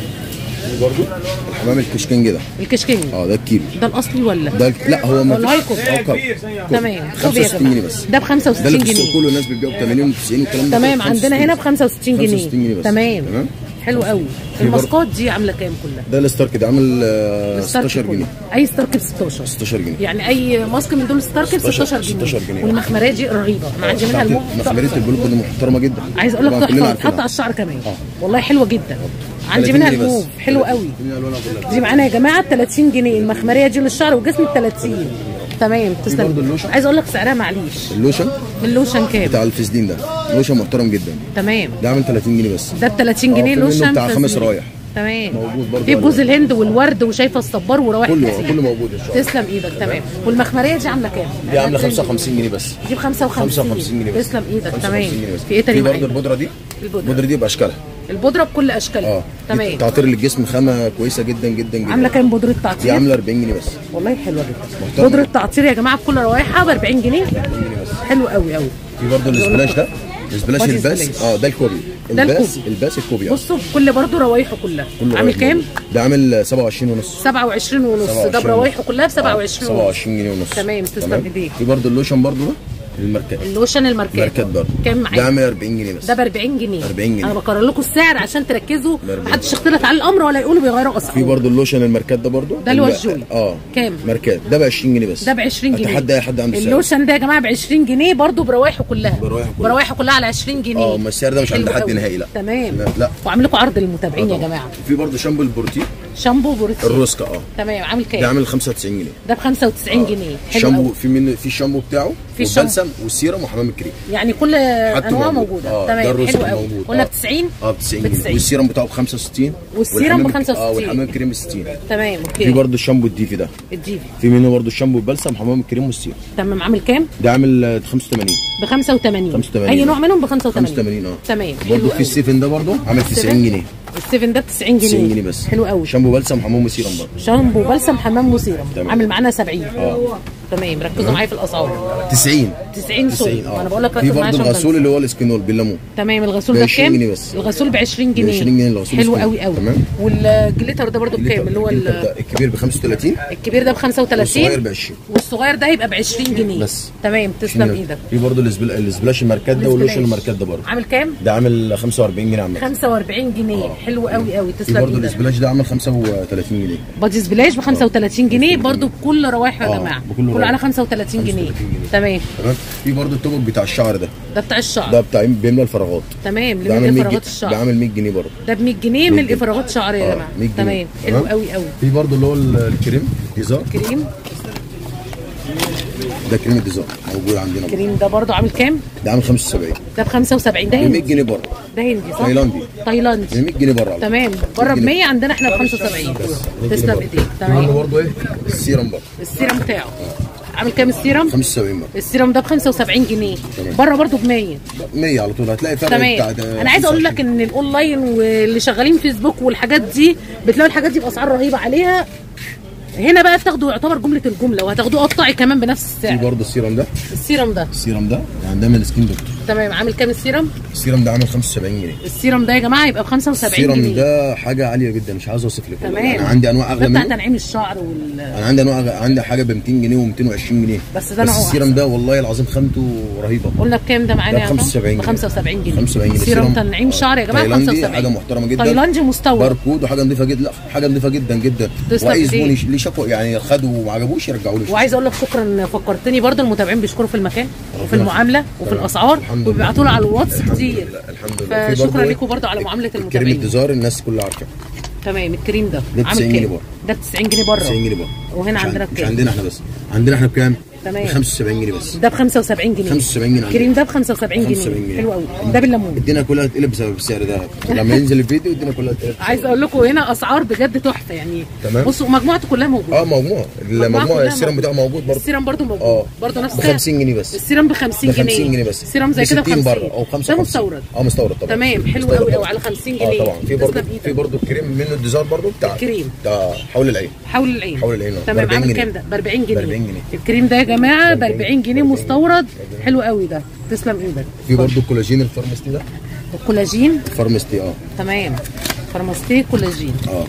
في برضه الحمام الكشكنج ده الكشكين اه ده الكيلو ده الاصلي ولا ده لا هو ما والله كوب. اه كوب تمام كوب يا 65 جنيه جماعه بس ده ب ده 65 اللي في السوق جنيه كله الناس بتبيعه ب 80 و90 والكلام ده تمام كله عندنا هنا ب 65 جنيه 65 جنيه بس. تمام تمام. حلو قوي في برضه- الماسكات دي عامله كام كلها ده الستارك ده عامل آه، الستارك 16 كله. جنيه اي ستارك ب 16 16 جنيه يعني اي ماسك من دول ستارك ب 16 16 جنيه 16 جنيه. والمخمريه دي رهيبه انا عندي منها المخ مخمريه البلوك دي محترمه جدا عايز اقول لك طبعاً كلنا تحفه عارفينها. تحط على الشعر كمان اه. والله حلوه جدا عندي 30 منها جنيه بس. الموف حلو قوي 30 ألوانها كلها. دي معانا يا جماعه ب 30 جنيه المخمريه دي للشعر والجسم ب 30 تمام برضه تسلم اللوشن. عايز اقول لك سعرها معليش اللوشن اللوشن كام بتاع الفسدين ده لوشن محترم جدا تمام ده عامل 30 جنيه بس ده ب 30 اه، جنيه في منه لوشن بتاع خمس فازلين. روايح. تمام موجود برضه في بجوز الهند والورد وشايفه الصبار وروائح كله كتير. كله موجود ان شاء الله تسلم ايدك تمام والمخمريه دي عامله كام؟ دي عامله 55 جنيه بس دي ب 55 55 جنيه بس تسلم ايدك 55 تمام جنيه بس في ايه تاني في برضه معانا؟ البودره دي البودرة. البودره دي باشكالها البودره بكل اشكالها اه تمام تعطير للجسم خامه كويسه جدا جدا جدا عامله كام بودره دي تعطير؟ عامله 40 جنيه بس والله حلوه جدا محترمة. بودره تعطير يا جماعه بكل روايحها ب 40 جنيه 40 جنيه بس حلو قوي قوي في برضه الاسبلاش ده الاسبلاش وادي الباس السبلاش. اه ده الكوبي ده الباس الكوبي. الباس الكوبي اه بصوا بكل برضه روايحه كلها كله عامل قريب كام؟ منه. ده عامل 27 ونص 27 ونص ده 27 بروايحه كلها ب آه، 27 ونص 27 جنيه ونص تمام، تسلم ايديك. في برضه اللوشن برضه ده الماركات اللوشن الماركات ماركات برضه كام ده معايا عامل 40 جنيه بس ده ب 40 جنيه 40 جنيه. انا بكرر لكم السعر عشان تركزوا ب 40. محدش يختلط على الامر ولا يقولوا بيغيروا اسعار في برضه اللوشن الماركات ده برضه ده اللي هو الم- الجوي. اه كام؟ ماركات ده ب 20 جنيه بس ده ب 20 جنيه اتحدى اي حد عنده سعر اللوشن ده يا جماعه ب 20 جنيه برضه بروايحه كلها بروايحه كلها. بروايحه كلها على 20 جنيه اه، ما السعر ده مش عند حلو حد قوي. نهائي، لا. تمام لا، لا. وعامل لكم عرض للمتابعين يا جماعه في برضه شامبو البروتين شامبو بروتين الروسكا اه تمام عامل ده كام عامل 95 جنيه ده ب 95 جنيه حلو الشامبو قوي في منه في الشامبو بتاعه في الشامبو. والبلسم والسيرم وحمام الكريم يعني كل انواع موجود. موجوده اه، ده تمام الروسكا حلو قوي موجود. قلنا اه. ب 90 اه ب 90 ب جنيه 90. والسيرم بتاعه ب 65 والسيرم ب والحمام- 65. اه والحمام الكريم ب 60 تمام في اوكي برضه الشامبو الديفي ده الديفي في منه برضه الشامبو البلسم وحمام الكريم والسيرم تمام عامل كام ده عامل آه، 85 ب 85 85. اي نوع منهم ب 85 85 اه تمام برضه حلو في قوي. السيفن ده برضه عامل 90 جنيه السيفن ده ب 90 جنيه 90 جنيه بس حلو قوي شامبو بلسم وحمام وسيرم برضه شامبو بلسم حمام وسيرم تمام. عامل معانا 70 اه تمام ركزوا معايا في الاسعار 90 90 سول 90 اه انا بقول لك في ركز معايا برضه عشان الغسول اللي هو الاسكينول بالليمون تمام الغسول ب ده 20 بكام؟ جنيه بس. الغسول ب 20 جنيه 20 جنيه الغسول حلو اسمه. قوي قوي تمام. والجليتر ده برضو بكام اللي هو الليتر ال- ده الكبير ب 35 الكبير ده ب 35 والصغير ب 20 والصغير ده هيبقى ب 20 جنيه بس. تمام تسلم ايدك في برضه السبل- السبلاش الماركات ده واللوشن السبلاش. الماركات ده برضه عامل كام؟ ده عامل 45 جنيه عامة 45 جنيه حلو قوي قوي في تسلم برضه ايدك السبلاش ده عامل 35 جنيه بادي سبلاش ب 35 جنيه برضو بكل روايحه يا اه، جماعه بكل كله روايح. على 35 جنيه 35 جنيه. تمام تمام في برضه التوبك بتاع الشعر ده ده بتاع الشعر ده بتاع بيملى الفراغات تمام ده لملء عامل 100 فراغات جنيه الشعر ده عامل 100 جنيه برضه ده ب 100 جنيه 100 ملء فراغات شعر يا اه، جماعه 100 جنيه. تمام حلو قوي قوي في برضه اللي هو ال- الكريم ديزار كريم ده كريم الديزار موجود عندنا برضه. كريم ده برضو عامل كام؟ ده عامل 75 ده ب 75 ده ب 100 هندي جنيه بره ده هندي صح؟ تايلاندي. تايلاندي ب 100 جنيه بره على تمام بره ب 100 100 عندنا احنا ب 75 تسلم ايديك في تمام برضه ايه السيرم برضه السيرم بتاعه عامل كام السيرم؟ 75 برضه السيرم ده ب 75 جنيه تمام. بره برضو ب 100 100 على طول هتلاقي فرق بتاع تمام ده انا عايزه اقول لك 25. ان الاونلاين واللي شغالين فيسبوك والحاجات دي بتلاقوا الحاجات دي باسعار رهيبه عليها هنا بقى بتاخدوا يعتبر جمله الجمله وهتاخدوه قطعي كمان بنفس في السعر برضه السيرم ده السيرم ده السيرم ده يعني ده من سكين دكتور تمام عامل كام السيرم؟ السيرم ده عامل 75 جنيه السيرم ده يا جماعه يبقى ب 75 السيرم جنيه ده حاجه عاليه جدا مش عايز اوصف لك والله. تمام انا عندي انواع ده اغلى بتاع منه تنعيم الشعر وال انا عندي انواع أغ- عندي حاجه ب 200 جنيه و220 جنيه بس ده بس نوعه السيرم ده والله العظيم خامته رهيبه قلنا بكام ده معانا ده ب 75 ب جنيه 75 جنيه 75 جنيه سيرم سيرم- تنعيم آه. شعر يا جماعه تايلاندي 75 حاجه محترمه جدا تايلاندي مستورد باركود وحاجه نظيفه جدا لا حاجه نظيفه جدا جدا تسلم واي زبون إيديك. يش- ليه شكوى يعني خدوا وما عجبوش يرجعوا له وعايزه اقول لك شكرا إن فكرتني برضه المتابعين بيشكروا في المكان وفي المعامله وفي تمام. الاسعار الحمد لله. وبيبعتوا له على الواتس الحمد كتير لله الحمد لله في فشكرا برضه لكم برضه على معامله الكريم المتابعين الديزار الناس كلها عارفاه تمام الكريم ده ده 90 عامل جنيه كام؟ بره. ده ب 90 جنيه بره 90 جنيه بره وهنا مش عندنا عن- مش بكام؟ عندنا احنا بس عندنا احنا بكام؟ تمام. ب 75 جنيه بس ده ب 75 جنيه 75 جنيه الكريم ده ب 75 75 جنيه جنيه. حلو قوي ده بالليمون الدنيا كلها هتقلب بسبب السعر ده لما ينزل الفيديو الدنيا كلها هتقلب عايز اقول لكم هنا اسعار بجد تحفه يعني تمام. بصوا مجموعته كلها موجوده اه موجوع كلها المجموع السيرم موجودة. بتاعه موجود برضه السيرم برضه موجود اه برضه نفس ب السعر. 50 جنيه بس السيرم ب 50 ب جنيه 50 جنيه بس السيرم زي كده ب 60 50 بره او 55 ده مستورد اه مستورد طبعا تمام حلو مستورد قوي طبعاً. قوي على 50 اه جنيه طبعا في برضه تسلم في إيدك. برضه الكريم منه الديزار برضه بتاع الكريم. بتاع حول العين حول العين حول العين، اه. تمام ب 40 عامل جنيه. كام ده ب 40 جنيه ب 40 جنيه. الكريم ده يا جماعه ب 40 جنيه 40 مستورد حلو قوي ده تسلم ايدك في برضه الكولاجين الفارمستي ده الكولاجين فارمستي اه تمام فارماستي كولاجين اه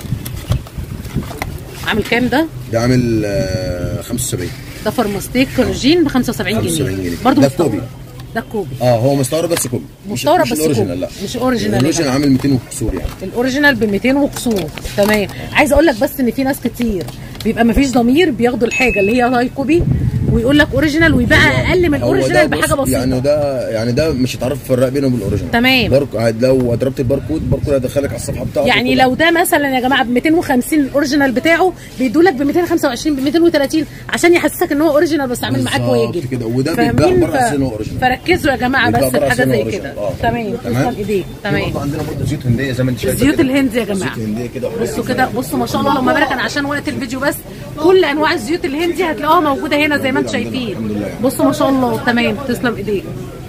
عامل كام ده ده عامل آه 75 ده فارماستيك كولاجين ب 75 جنيه 75 جنيه. برضه ده مستورد. كوبي. ده كوبي اه هو مستورد بس كوبي مش- مستورد مش بس الاوريجينال كوبي. لا مش أوريجينال يا الاوريجينال جماعة. عامل 200 وكسور يعني الاوريجينال ب 200 وكسور تمام عايزه اقول لك بس ان في ناس كتير بيبقى مفيش ضمير بياخدوا الحاجه اللي هي هاي كوبي ويقول لك اوريجينال ويبقى اقل من هو الاوريجينال ده بحاجه بص- بسيطه يعني ده يعني ده مش هتعرف تفرق بينه وبين الاوريجينال تمام. بارك لو ضربت الباركود الباركود هيدخلك على الصفحه بتاعته يعني كلها. لو ده مثلا يا جماعه ب 250 الاوريجينال بتاعه بيدوا لك ب 225 ب 230 عشان يحسسك ان هو اوريجينال بس عامل معاك بالظبط واجب كده، وده بيتباع فاهمين؟ بره ف- أصل إن هو أوريجينال. فركزوا يا جماعه بيتباع بس بره في حاجه أصل إن زي هو كده أوريجينال. اه تمام تسلم ايديك في تمام برضه عندنا برضه زيوت هنديه زي ما انت شايف الزيوت الهندي يا جماعه زيوت هنديه كده بصوا كده بصوا ما شاء الله اللهم بارك انا عشان وقت الفيديو بس كل انواع الزيوت الهندي هتلاقوها موجوده هنا زي ما انتم موجودة عندنا، شايفين الحمد لله يعني. بصوا ما شاء الله تمام تسلم ايديك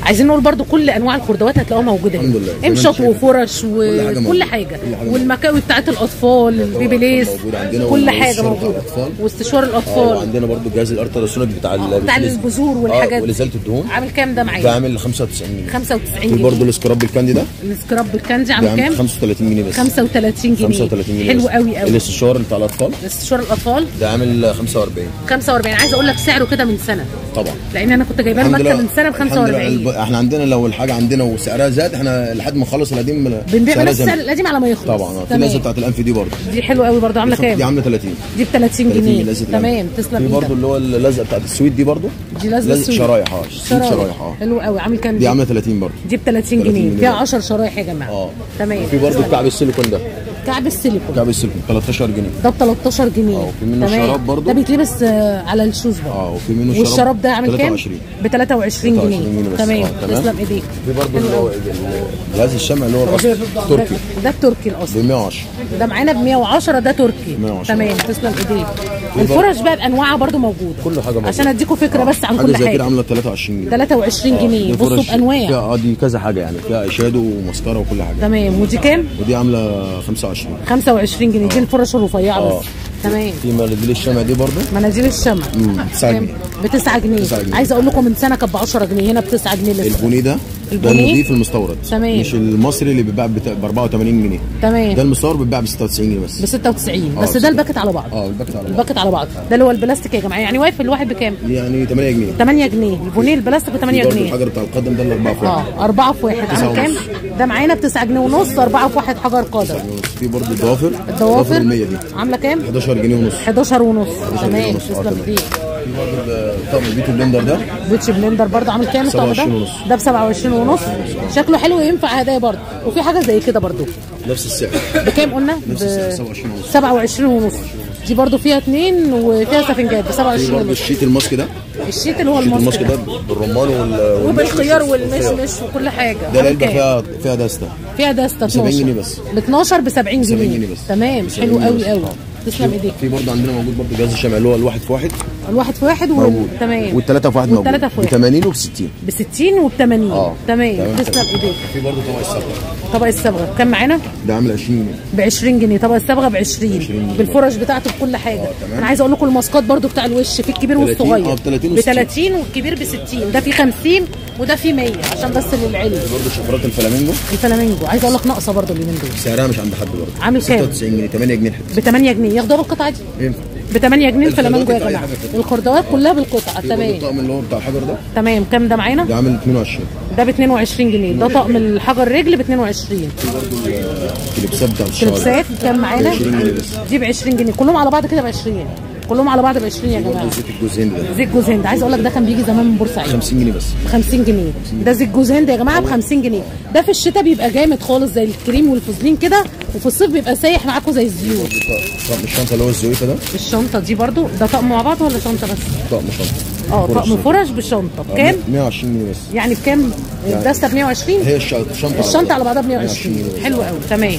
عايزين نقول برضو كل انواع الخردوات هتلاقوها موجوده الحمد لله. زي ما امشط انت شايفة. وفرش كل حاجة وكل موجودة. حاجه كل حاجة والمكاوي بتاعت الاطفال البيبي ليس موجودة عندنا كل والاستشوار حاجه بتاع موجوده الأطفال. واستشوار اه الاطفال وعندنا برضو جهاز الالتراسونيك بتاع ال- بتاع الفلس- البذور والحاجات اه دي. ولازاله الدهون عامل كام ده ده معايا عامل 95 جنيه 95 في جنيه برضو السكراب الكاندي ده السكراب بالكنزي ده عامل عامل كام 35 جنيه بس 35 جنيه 35 جنيه حلو بس. قوي قوي الاستشوار بتاع الاطفال استشوار الاطفال ده عامل 45 45 عايزه اقول لك سعره كده من سنه طبعا لان انا كنت جايباه الحمد المكتب لله- من سنه ب الحمد لله 45 الب- احنا عندنا لو الحاجه عندنا وسعرها زاد احنا لحد ما نخلص القديم بنبيع سعرها بنفس زاد. السعر القديم على ما يخلص طبعا اه في تمام. اللازه بتاعت الانف دي برضه دي حلوه قوي برضه عامله دي كام عامله 30 دي ب 30 30 جنيه لازقة تمام الأنف. تسلم في برضه ايدك اللي هو اللزقه بتاعت السويت دي برضه دي لازقة لازق سويت. شرايح اه سويت شرايح اه حلو قوي عامل كام دي عامله 30 برضه دي ب 30 30 جنيه جنيه. فيها 10 شرايح يا جماعه اه تمام في برضه الكعب السيليكون ده كعب السيليكون كعب السيليكون 13 جنيه ده ب 13 جنيه اه، وفي منه تمام. شراب برضه. ده بيتلبس آه، على الشوز برضه اه وفي منه شراب والشراب ده عامل كام 23 ب 23 23 جنيه جنيه بس. تمام اه، تمام. تسلم ايديك في برضه حلو اللي هو قوي. ال- جهاز الشمع اللي هو الاصلي تركي ده, ده التركي الاصلي ب 110 ده معانا ب 110 ده تركي 110. تمام تسلم ايديك الفرش بقى بانواعها برضو موجوده كل حاجة موجودة. عشان اديكم فكره بس عن حاجه كل زي كده حاجه عامله 23 جنيه 23 اه، جنيه دي بصوا فرش بانواع فيها اه دي كذا حاجه يعني فيها ايشادو ومسكره وكل حاجه تمام ودي كام ودي عامله 25 25 جنيه دي الفرش الرفيعه اه. بس تمام في مناديل الشمع دي برضه مناديل الشمع تسعة جنيه. ب 9 جنيه تسعة جنيه. عايزه اقول لكم من سنه كانت ب 10 جنيه هنا ب 9 جنيه لسه البوني ده ده البونيه؟ النضيف المستورد تمام. مش المصري اللي بيتباع ب 84 جنيه ده تمام المستورد بيتباع ب 96 جنيه بس ب 96 اه، بس ده ستة. الباكت على بعض اه الباكت على بعض الباكت على بعض ده اللي هو البلاستيك يا جماعه يعني واقف الواحد بكام يعني 8 جنيه 8 جنيه البونيه البلاستيك ب 8 برضه جنيه الحجر بتاع القدم ده اللي 4 فوق اه أربعة في واحد تسعة عامل كام؟ ونص. ده معانا ب 9 جنيه ونص أربعة في واحد حجر قدر في برضه الضوافر الضوافر ال 100 دي عاملة كام؟ 11 جنيه ونص 11 ونص 11 جنيه تمام ونص. اه، تسلم تمام. ايديك في برضه طقم البيت بلندر ده بيتش بلندر برضه عامل كام الطقم ده؟ 27 ونص. ده ب 27 ونص شكله حلو ينفع هدايا برضه وفي حاجة زي كده برضه نفس السعر بكام قلنا؟ نفس ب السعر 27 ونص 27 ونص دي برضه فيها اتنين وفيها سفنجات ب في 27 برضه ونص الشيت الماسك ده الشيت اللي هو الشيت الماسك الماسك ده ده بالرمان وال وبالخيار والمشمش. والمشمش وكل حاجة ده عامل العلبه كام؟ فيها فيها دستة فيها دستة 70 12 جنيه بس. ب 12 ب 70 70 جنيه جنيه بس. تمام 70 حلو جنيه قوي بس. قوي اه. تسلم ايديك في برضه عندنا موجود برضه جهاز الشمع اللي هو الواحد في واحد الواحد في واحد وال... موجود تمام والثلاثه في واحد موجود والتلاتة في ب واحد 80 وب 60 ب 60 وب 80 اه. تمام تمام. تسلم ايديك في برضه طبق السبت طبق الصبغه كام معانا ده عامل 20 جنيه ب 20 جنيه طبق الصبغه ب 20 جنيه. بالفرش بتاعته بكل حاجه تمام. انا عايزه اقول لكم الماسكات برضو بتاع الوش في الكبير 30 والصغير اه، ب 30 ب و 60. 30 والكبير ب 60 ده في 50 وده في 100 عشان بس للعلم في برضه شفرات الفلامينجو الفلامينجو عايزه اقول لك ناقصه برضو اليومين دول سعرها مش عند حد برضه عامل كام؟ 96 جنيه 8 جنيه الحته ب 8 جنيه ياخدوها بالقطعه دي ينفع ب 8 جنيه الفلامينجو يا الخردوات جماعه بتاع أي حاجة كده. الخردوات كلها بالقطعه في برضه تمام الطقم اللي هو بتاع الحجر ده تمام كام ده معانا ده عامل 22 ده ب 22 جنيه ده طقم الحجر رجل ب 22 في برضه الكليبسات بتاع الشعر كليبسات كام معانا 20 جنيه بس. دي ب 20 جنيه كلهم على بعض كده ب 20 كلهم على بعض ب 20 يا برضه جماعه زيت الجوز هند ده زيت جوز هند عايز اقول لك ده كان بيجي زمان من بورسعيد 50 جنيه بس ب 50 جنيه ده زيت جوز هند يا جماعه ب 50 جنيه ده في الشتاء بيبقى جامد خالص زي الكريم والفوزلين كده وفي الصيف بيبقى سايح معاكم زي الزيوت طقم الشنطه اللي هو الزويفه ده الشنطه دي برضو ده طقم مع بعض ولا شنطه بس طقم شنطه اه فرش طقم شنطة. فرش بالشنطه بكام 120 جنيه بس يعني بكام الدسته ب 120 هي الش- الشنطه الشنطه على بعضها ب 120 120 حلو قوي تمام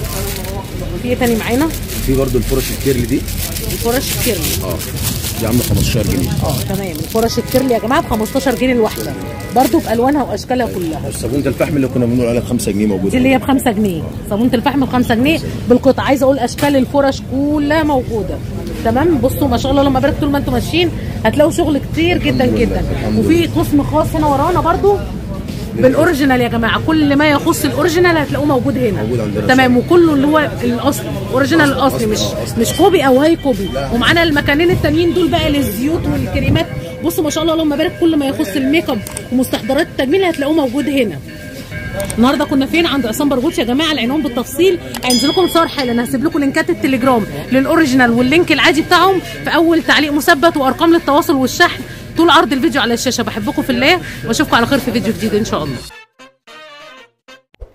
في ايه تاني معانا في برضه الفرش الكيرل دي الفرش الكيرلي اه دي عامله 15 جنيه اه تمام الفرش الكيرلي يا جماعه ب 15 جنيه الواحده برضو بالوانها واشكالها كلها صابونه الفحم اللي كنا بنقول عليها ب 5 جنيه موجوده دي اللي هي ب 5 جنيه صابونه الفحم ب 5 جنيه بالقطعه عايزه اقول اشكال الفرش كلها موجوده تمام بصوا ما شاء الله اللهم بارك طول ما انتم ماشيين هتلاقوا شغل كتير جدا لله، جدا الحمد وفي قسم خاص هنا ورانا برضو بالاوريجينال يا جماعه كل ما يخص الاوريجينال هتلاقوه موجود هنا موجود عندنا تمام وكله اللي هو الاصلي اوريجينال الاصلي مش مش كوبي او هاي كوبي ومعانا المكانين التانيين دول بقى للزيوت والكريمات بصوا ما شاء الله اللهم بارك كل ما يخص الميك اب ومستحضرات التجميل هتلاقوه موجود هنا النهارده كنا فين عند عصام برغوث يا جماعه العنوان بالتفصيل هينزل لكم صور حالا هسيب لكم لينكات التليجرام للاوريجينال واللينك العادي بتاعهم في اول تعليق مثبت وارقام للتواصل والشحن طول عرض الفيديو على الشاشه بحبكم في الله واشوفكم على خير في فيديو جديد ان شاء الله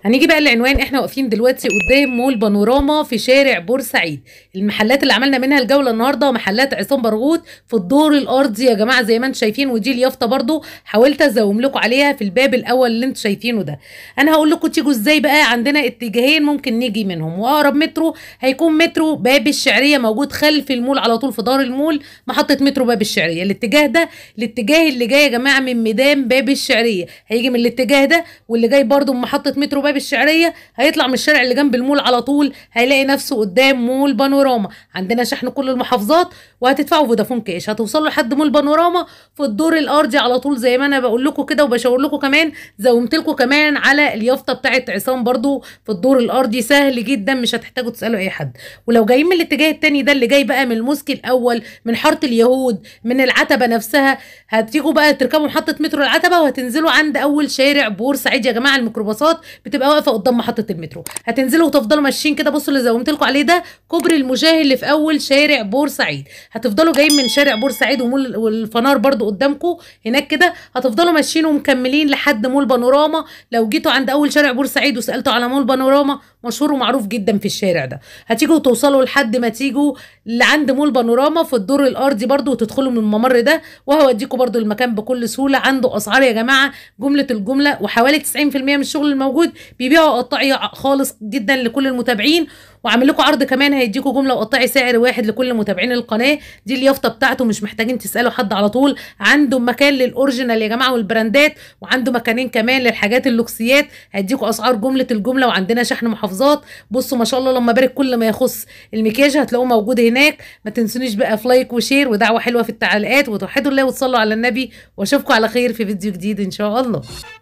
هنيجي بقى العنوان احنا واقفين دلوقتي قدام مول بانوراما في شارع بورسعيد المحلات اللي عملنا منها الجوله النهارده محلات عصام برغوت في الدور الارضي يا جماعه زي ما انتم شايفين ودي اليافطه برضو حاولت ازوم لكم عليها في الباب الاول اللي انتم شايفينه ده انا هقول لكم تيجوا ازاي بقى عندنا اتجاهين ممكن نيجي منهم واقرب مترو هيكون مترو باب الشعريه موجود خلف المول على طول في دار المول محطه مترو باب الشعريه الاتجاه ده الاتجاه اللي جاي يا جماعه من ميدان باب الشعريه هيجي من الاتجاه ده واللي جاي برضو من محطه مترو باب الشعريه هيطلع من الشارع اللي جنب المول على طول هيلاقي نفسه قدام مول بانوراما عندنا شحن كل المحافظات وهتدفعوا فودافون كاش هتوصلوا لحد مول بانوراما في الدور الارضي على طول زي ما انا بقول لكم كده وبشاور لكم كمان زومت لكم كمان على اليافطه بتاعت عصام برضو في الدور الارضي سهل جدا مش هتحتاجوا تسالوا اي حد ولو جايين من الاتجاه التاني ده اللي جاي بقى من الموسكي الاول من حاره اليهود من العتبه نفسها هتيجوا بقى تركبوا محطه مترو العتبه وهتنزلوا عند اول شارع بورسعيد يا جماعه الميكروباصات بتبقى واقفه قدام محطه المترو هتنزلوا وتفضلوا ماشيين كده بصوا اللي زومت لكم عليه ده كوبري المشاهي اللي في اول شارع بورسعيد هتفضلوا جايين من شارع بورسعيد ومول والفنار برضو قدامكم هناك كده هتفضلوا ماشيين ومكملين لحد مول بانوراما لو جيتوا عند اول شارع بورسعيد وسالتوا على مول بانوراما مشهور ومعروف جدا في الشارع ده هتيجوا توصلوا لحد ما تيجوا لعند مول بانوراما في الدور الارضي برضو وتدخلوا من الممر ده وهوديكم برضو المكان بكل سهوله عنده اسعار يا جماعه جمله الجمله وحوالي 90% من الشغل الموجود بيبيعوا قطاعي خالص جدا لكل المتابعين وعامل لكم عرض كمان هيديكوا جمله وقطاعي سعر واحد لكل متابعين القناه دي اليافطه بتاعته مش محتاجين تسالوا حد على طول عنده مكان للاوريجينال يا جماعه والبراندات وعنده مكانين كمان للحاجات اللوكسيات هيديكوا اسعار جمله الجمله وعندنا شحن محافظات بصوا ما شاء الله لما بارك كل ما يخص المكياج هتلاقوه موجود هناك ما تنسونيش بقى في لايك وشير ودعوه حلوه في التعليقات وتوحدوا الله وتصلوا على النبي واشوفكم على خير في فيديو جديد ان شاء الله